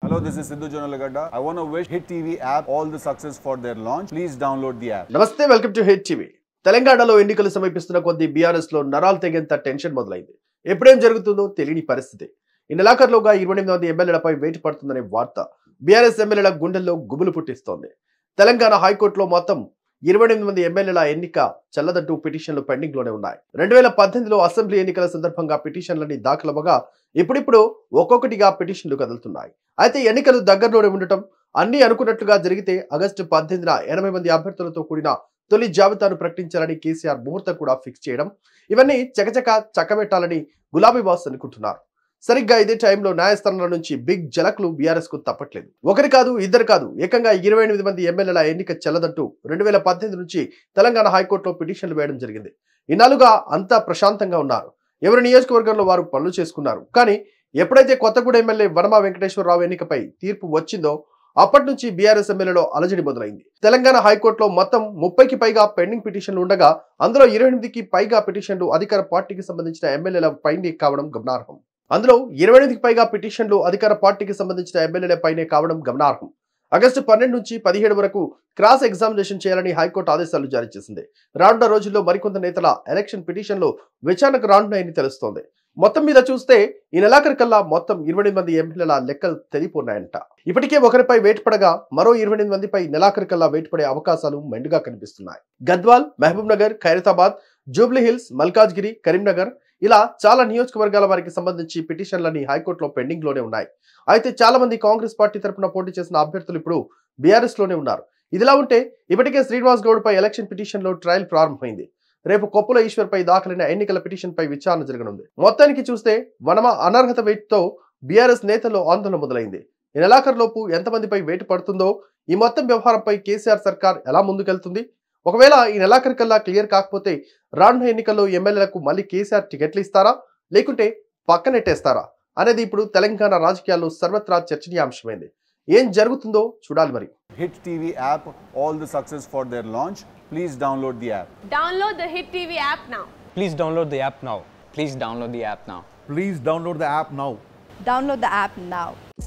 Hello, this is Sidhu Jonalagada. I want to wish Hit TV app all the success for their launch. Please download the app. నమస్తే welcome to head TV తెలంగాణలో ఎన్నికలు సమీపిస్తున్న కొద్దీ BRS లో నరాలు తెగేంత tension మొదలైంది ఎప్పుడేం జరుగుతుందో తెలియని పరిస్థితి ఈ నెలాఖరులోగా ఇరవై ఎనిమిది మంది ఎమ్మెల్యేలపై వేటు పడుతుందనే వార్త బీఆర్ఎస్ ఎమ్మెల్యేల గుండెల్లో గుబులు పుట్టిస్తోంది తెలంగాణ హైకోర్టులో మొత్తం ఇరవై ఎనిమిది మంది ఎమ్మెల్యేల ఎన్నిక చల్లదంటూ పిటిషన్లు పెండింగ్ లోనే ఉన్నాయి రెండు వేల పద్దెనిమిదిలో అసెంబ్లీ ఎన్నికల సందర్భంగా పిటిషన్లన్నీ దాఖలవగా ఇప్పుడిప్పుడు ఒక్కొక్కటిగా పిటిషన్లు కదులుతున్నాయి అయితే ఎన్నికలు దగ్గరలోనే ఉండటం అన్ని అనుకున్నట్లుగా జరిగితే ఆగస్టు పద్దెనిమిదిన ఎనభై మంది అభ్యర్థులతో కూడిన తొలి జాబితాను ప్రకటించాలని కేసీఆర్ ముహూర్తం కూడా ఫిక్స్ చేయడం ఇవన్నీ చకచక చక్కబెట్టాలని గులాబీ బాస్ అనుకుంటున్నారు సరిగ్గా ఇదే టైంలో న్యాయస్థానాల నుంచి బిగ్ జలక్లు బీఆర్ఎస్ కు తప్పట్లేదు ఒకరి కాదు ఇద్దరు కాదు ఏకంగా ఇరవై ఎనిమిది మంది ఎమ్మెల్యేల ఎన్నిక చెల్లదంటూ రెండు వేల పద్దెనిమిది నుంచి తెలంగాణ హైకోర్టులో పిటిషన్లు వేయడం జరిగింది ఇన్నాళ్ళుగా అంతా ప్రశాంతంగా ఉన్నారు ఎవరి నియోజకవర్గంలో వారు పనులు చేసుకున్నారు కానీ ఎప్పుడైతే కొత్తగూడ ఎమ్మెల్యే వనమా వెంకటేశ్వరరావు ఎన్నికపై తీర్పు వచ్చిందో అప్పటి నుంచి బీఆర్ఎస్ ఎమ్మెల్యేలో అలజడి మొదలైంది తెలంగాణ హైకోర్టులో మొత్తం ముప్పైకి పైగా పెండింగ్ పిటిషన్లు ఉండగా అందులో ఇరవై ఎనిమిదికి పైగా పిటిషన్లు అధికార పార్టీకి సంబంధించిన ఎమ్మెల్యేల పైనే కావడం గమనార్హం అందులో ఇరవై ఎనిమిదికి పైగా పిటిషన్లు అధికార పార్టీకి సంబంధించిన ఎమ్మెల్యేల పైనే కావడం గమనార్హం ఆగస్టు పన్నెండు నుంచి పదిహేడు వరకు క్రాస్ ఎగ్జామినేషన్ చేయాలని హైకోర్టు ఆదేశాలు జారీ చేసింది రానున్న రోజుల్లో మరికొంత నేతల ఎలక్షన్ పిటిషన్లు విచారణకు రానున్నాయని తెలుస్తోంది మొత్తం మీద చూస్తే ఈ నెలాఖరు కల్లా మొత్తం ఇరవై మంది ఎమ్మెల్యేల లెక్కలు తెలిపోన్నాయంట ఇప్పటికే ఒకరిపై వేటుపడగా మరో ఇరవై మందిపై నెలాఖరు కల్లా వేటుపడే అవకాశాలు మెండుగా కనిపిస్తున్నాయి Gadwal Mahabubnagar Khairatabad Jubilee Hills Malkajgiri Karimnagar ఇలా చాలా నియోజకవర్గాల వారికి సంబంధించి పిటిషన్లని హైకోర్టులో పెండింగ్ లోనే ఉన్నాయి అయితే చాలా మంది కాంగ్రెస్ పార్టీ తరపున పోటీ చేసిన అభ్యర్థులు ఇప్పుడు బీఆర్ఎస్ లోనే ఉన్నారు ఇదిలా ఉంటే ఇప్పటికే శ్రీనివాస్ గౌడ్ పై ఎలక్షన్ పిటిషన్ లో ట్రయల్ ప్రారంభమైంది రేపు కొప్పుల ఈశ్వర్ పై దాఖలైన ఎన్నికల పిటిషన్ పై విచారణ జరగనుంది మొత్తానికి చూస్తే వనమ అనర్హత వేటుతో బీఆర్ఎస్ నేతల్లో ఆందోళన మొదలైంది ఈ నెలాఖరులోపు ఎంతమందిపై వేటు పడుతుందో ఈ మొత్తం వ్యవహారంపై కేసీఆర్ సర్కార్ ఎలా ముందుకెళ్తుంది ఒకవేళ ఈ నెలాఖరు కల్లా క్లియర్ కాకపోతే రానున్న ఎన్నికల్లో ఎమ్మెల్యేలకు మళ్ళీ కేసీఆర్ టికెట్లు ఇస్తారా లేకుంటే పక్కనెట్టేస్తారా అనేది ఇప్పుడు తెలంగాణ రాజకీయాల్లో సర్వత్రా చర్చనీయాంశమైంది ఏం జరుగుతుందో చూడాలి మరి Hit TV app all the success for their launch. Please download the app. Download the Hit TV app now. Please download the app now. Please download the app now. Please download the app now. Download the app now.